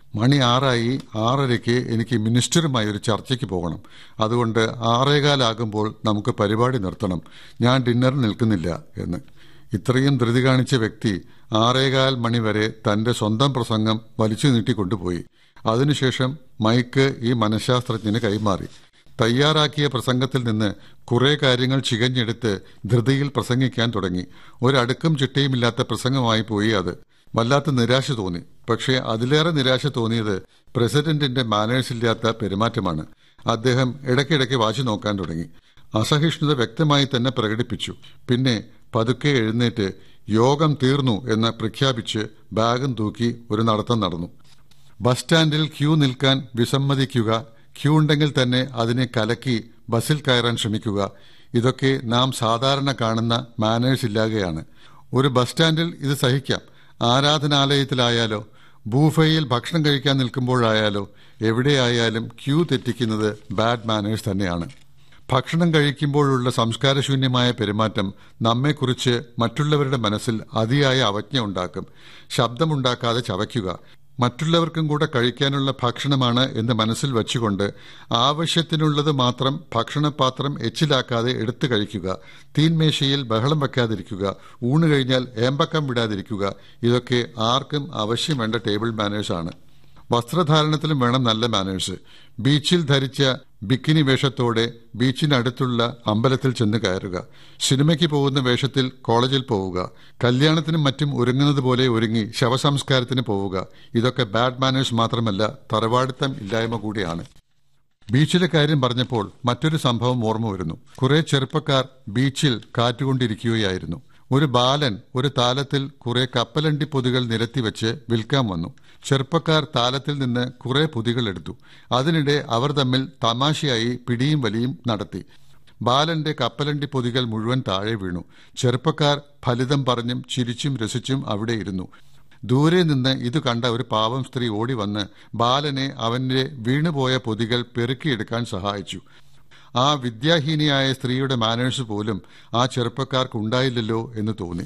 മണി ആറായി ആറരയ്ക്ക് എനിക്ക് മിനിസ്റ്ററുമായി ഒരു ചർച്ചയ്ക്ക് പോകണം അതുകൊണ്ട് ആറേകാലാകുമ്പോൾ നമുക്ക് പരിപാടി നിർത്തണം ഞാൻ ഡിന്നറിന് നിൽക്കുന്നില്ല എന്ന് ഇത്രയും ധൃതി കാണിച്ച വ്യക്തി ആറേകാൽ മണി വരെ തന്റെ സ്വന്തം പ്രസംഗം വലിച്ചു നീട്ടിക്കൊണ്ടുപോയി അതിനുശേഷം മൈക്ക് ഈ മനഃശാസ്ത്രജ്ഞന് കൈമാറി തയ്യാറാക്കിയ പ്രസംഗത്തിൽ നിന്ന് കുറെ കാര്യങ്ങൾ ചികഞ്ഞെടുത്ത് ധൃതിയിൽ പ്രസംഗിക്കാൻ തുടങ്ങി ഒരടുക്കും ചിട്ടയുമില്ലാത്ത പ്രസംഗമായി പോയി അത് വല്ലാത്ത നിരാശ തോന്നി പക്ഷേ അതിലേറെ നിരാശ തോന്നിയത് പ്രസിഡന്റിന്റെ മാനേഴ്സ് ഇല്ലാത്ത പെരുമാറ്റമാണ് അദ്ദേഹം ഇടയ്ക്കിടയ്ക്ക് വാശി നോക്കാൻ തുടങ്ങി അസഹിഷ്ണുത വ്യക്തമായി തന്നെ പ്രകടിപ്പിച്ചു പിന്നെ പതുക്കെ എഴുന്നേറ്റ് യോഗം തീർന്നു എന്ന് പ്രഖ്യാപിച്ച് ബാഗും തൂക്കി ഒരു നടത്തം നടന്നു ബസ് സ്റ്റാൻഡിൽ ക്യൂ നിൽക്കാൻ വിസമ്മതിക്കുക ക്യൂ ഉണ്ടെങ്കിൽ തന്നെ അതിനെ കലക്കി ബസ്സിൽ കയറാൻ ശ്രമിക്കുക ഇതൊക്കെ നാം സാധാരണ കാണുന്ന മാനേഴ്സ് ഇല്ലാതെയാണ് ഒരു ബസ് സ്റ്റാൻഡിൽ ഇത് സഹിക്കാം ആരാധനാലയത്തിലായാലോ ബൂഫയിൽ ഭക്ഷണം കഴിക്കാൻ നിൽക്കുമ്പോഴായാലോ എവിടെയായാലും ക്യൂ തെറ്റിക്കുന്നത് ബാഡ് മാനേഴ്സ് തന്നെയാണ് ഭക്ഷണം കഴിക്കുമ്പോഴുള്ള സംസ്കാരശൂന്യമായ പെരുമാറ്റം നമ്മെക്കുറിച്ച് മറ്റുള്ളവരുടെ മനസ്സിൽ അതിയായ അവജ്ഞ ഉണ്ടാക്കും ശബ്ദമുണ്ടാക്കാതെ ചവയ്ക്കുക മറ്റുള്ളവർക്കും കൂടെ കഴിക്കാനുള്ള ഭക്ഷണമാണ് എന്ന് മനസ്സിൽ വച്ചുകൊണ്ട് ആവശ്യത്തിനുള്ളത് മാത്രം ഭക്ഷണപാത്രം എച്ചിലാക്കാതെ എടുത്തു കഴിക്കുക തീൻമേശയിൽ ബഹളം വെക്കാതിരിക്കുക ഊണ് കഴിഞ്ഞാൽ ഏമ്പക്കം വിടാതിരിക്കുക ഇതൊക്കെ ആർക്കും ആവശ്യം വേണ്ട ടേബിൾ മാനേഴ്സ് ആണ് വസ്ത്രധാരണത്തിലും വേണം നല്ല മാനേഴ്സ് ബീച്ചിൽ ധരിച്ച ബിക്കിനി വേഷത്തോടെ ബീച്ചിനടുത്തുള്ള അമ്പലത്തിൽ ചെന്ന് കയറുക സിനിമയ്ക്ക് പോകുന്ന വേഷത്തിൽ കോളേജിൽ പോവുക കല്യാണത്തിനും മറ്റും ഒരുങ്ങുന്നത് പോലെ ഒരുങ്ങി ശവസംസ്കാരത്തിന് പോവുക ഇതൊക്കെ ബാഡ് മാനേഴ്സ് മാത്രമല്ല തറവാടിത്തം ഇല്ലായ്മ കൂടിയാണ് ബീച്ചിലെ കാര്യം പറഞ്ഞപ്പോൾ മറ്റൊരു സംഭവം ഓർമ്മ വരുന്നു കുറെ ചെറുപ്പക്കാർ ബീച്ചിൽ കാറ്റുകൊണ്ടിരിക്കുകയായിരുന്നു ഒരു ബാലൻ ഒരു താലത്തിൽ കുറെ കപ്പലണ്ടി പൊതികൾ നിരത്തിവെച്ച് വിൽക്കാൻ വന്നു ചെറുപ്പക്കാർ താലത്തിൽ നിന്ന് കുറെ പൊതികൾ എടുത്തു അതിനിടെ അവർ തമ്മിൽ തമാശയായി പിടിയും വലിയും നടത്തി ബാലന്റെ കപ്പലണ്ടി പൊതികൾ മുഴുവൻ താഴെ വീണു ചെറുപ്പക്കാർ ഫലിതം പറഞ്ഞും ചിരിച്ചും രസിച്ചും അവിടെ ഇരുന്നു ദൂരെ നിന്ന് ഇത് കണ്ട ഒരു പാവം സ്ത്രീ ഓടി വന്ന് ബാലനെ അവന്റെ വീണുപോയ പൊതികൾ പെറുക്കിയെടുക്കാൻ സഹായിച്ചു ആ വിദ്യാഹീനിയായ സ്ത്രീയുടെ മാനേഴ്സ് പോലും ആ ചെറുപ്പക്കാർക്ക് ഉണ്ടായില്ലല്ലോ എന്ന് തോന്നി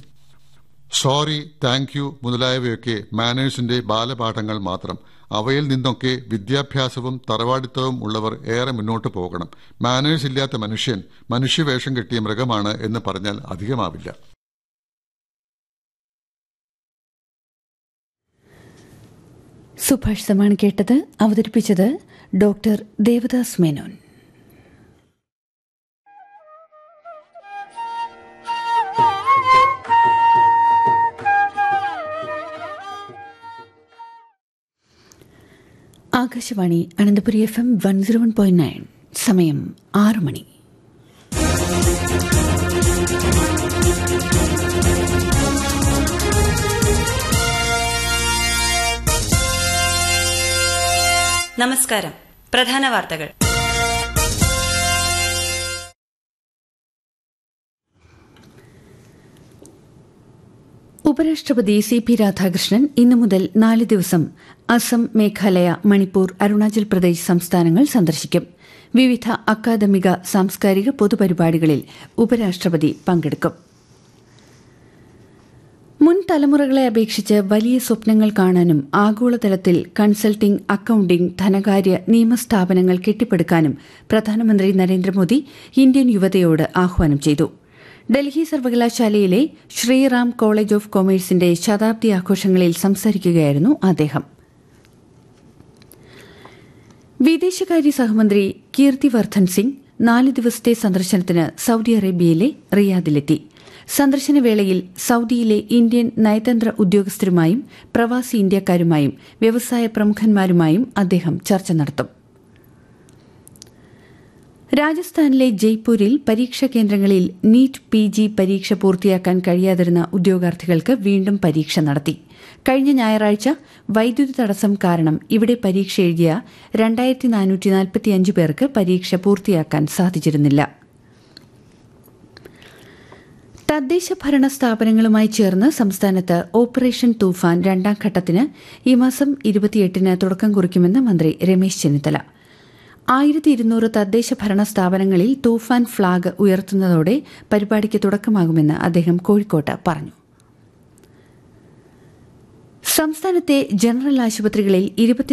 സോറി താങ്ക് യു മുതലായവയൊക്കെ മാനേഴ്സിന്റെ ബാലപാഠങ്ങൾ മാത്രം അവയിൽ നിന്നൊക്കെ വിദ്യാഭ്യാസവും തറവാടിത്തവും ഉള്ളവർ ഏറെ മുന്നോട്ട് പോകണം മാനേഴ്സ് ഇല്ലാത്ത മനുഷ്യൻ മനുഷ്യവേഷം കെട്ടിയ മൃഗമാണ് എന്ന് പറഞ്ഞാൽ അധികമാവില്ല സുഭാഷിതമാണ് കേട്ടത് അവതരിപ്പിച്ചത് doctor Devadas Menon Akashvani Ananthapuri F M one zero one point nine സമയം ആറ് മണി നമസ്കാരം പ്രധാന വാർത്തകൾ ഉപരാഷ്ട്രപതി സി പി രാധാകൃഷ്ണൻ ഇന്നു മുതൽ നാല് ദിവസം അസം മേഘാലയ മണിപ്പൂർ അരുണാചൽ പ്രദേശ് സംസ്ഥാനങ്ങൾ സന്ദർശിക്കും വിവിധ അക്കാദമിക സാംസ്കാരിക പൊതുപരിപാടികളിൽ ഉപരാഷ്ട്രപതി പങ്കെടുക്കും മുൻ തലമുറകളെ അപേക്ഷിച്ച് വലിയ സ്വപ്നങ്ങൾ കാണാനും ആഗോളതലത്തിൽ കൺസൾട്ടിംഗ് അക്കൌണ്ടിംഗ് ധനകാര്യ നിയമസ്ഥാപനങ്ങൾ കെട്ടിപ്പടുക്കാനും പ്രധാനമന്ത്രി നരേന്ദ്രമോദി ഇന്ത്യൻ യുവതയോട് ആഹ്വാനം ചെയ്തു ഡൽഹി സർവകലാശാലയിലെ ശ്രീറാം കോളേജ് ഓഫ് കൊമേഴ്സിന്റെ ശതാബ്ദി ആഘോഷങ്ങളിൽ സംസാരിക്കുകയായിരുന്നു അദ്ദേഹം വിദേശകാര്യ സഹമന്ത്രി കീർത്തിവർദ്ധൻ സിംഗ് നാല് ദിവസത്തെ സന്ദർശനത്തിന് സൌദി അറേബ്യയിലെ റിയാദിലെത്തി സന്ദർശനവേളയിൽ സൌദിയിലെ ഇന്ത്യൻ നയതന്ത്ര ഉദ്യോഗസ്ഥരുമായും പ്രവാസി ഇന്ത്യക്കാരുമായും വ്യവസായ പ്രമുഖന്മാരുമായും അദ്ദേഹം ചർച്ച നടത്തും രാജസ്ഥാനിലെ ജയ്പൂരിൽ പരീക്ഷാ കേന്ദ്രങ്ങളിൽ നീറ്റ് പി ജി പരീക്ഷ പൂർത്തിയാക്കാൻ കഴിയാതിരുന്ന ഉദ്യോഗാർത്ഥികൾക്ക് വീണ്ടും പരീക്ഷ നടത്തി കഴിഞ്ഞ ഞായറാഴ്ച വൈദ്യുതി തടസ്സം കാരണം ഇവിടെ പരീക്ഷ എഴുതിയ രണ്ടായിരത്തി നാനൂറ്റി നാൽപ്പത്തിയഞ്ച് പേർക്ക് പരീക്ഷ പൂർത്തിയാക്കാൻ സാധിച്ചിരുന്നില്ല തദ്ദേശ ഭരണ സ്ഥാപനങ്ങളുമായി ചേർന്ന് സംസ്ഥാനത്ത് ഓപ്പറേഷൻ തൂഫാൻ രണ്ടാം ഘട്ടത്തിന് ഈ മാസം ഇരുപത്തിയെട്ടിന് തുടക്കം കുറിക്കുമെന്ന് മന്ത്രി രമേശ് ചെന്നിത്തല ആയിരത്തി ഇരുന്നൂറ് തദ്ദേശ ഭരണ സ്ഥാപനങ്ങളിൽ തൂഫാൻ ഫ്ളാഗ് ഉയർത്തുന്നതോടെ പരിപാടിക്ക് തുടക്കമാകുമെന്ന് അദ്ദേഹം കോഴിക്കോട്ട് പറഞ്ഞു സംസ്ഥാനത്തെ ജനറൽ ആശുപത്രികളിൽ